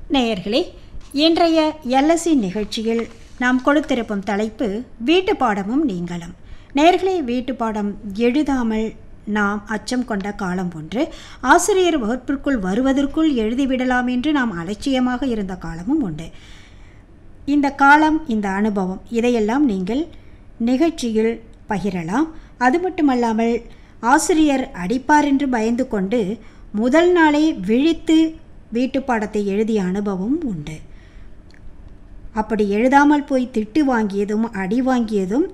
நேயர்களே இன்றைய எல்எஸ்சி நிகழ்ச்சியில் நாம் கொடுத்திருக்கும் தலைப்பு வீட்டு பாடமும் நீங்களும் நேயர்களே வீட்டு பாடம் எழுதாமல் நாம் அச்சம் கொண்ட காலம் ஒன்று ஆசிரியர் வகுப்பிற்குள் வருவதற்குள் எழுதிவிடலாம் என்று நாம் அலட்சியமாக இருந்த காலமும் உண்டு இந்த காலம் இந்த அனுபவம் இதையெல்லாம் நீங்கள் நிகழ்ச்சியில் பகிரலாம் அது மட்டுமல்லாமல் ஆசிரியர் அடிப்பார் என்று பயந்து கொண்டு முதல் நாளே விழித்து வீட்டு பாடத்தை எழுதிய அனுபவம் உண்டு அப்படி எழுதாமல் போய் திட்டு வாங்கியதும் அடி வாங்கியதும்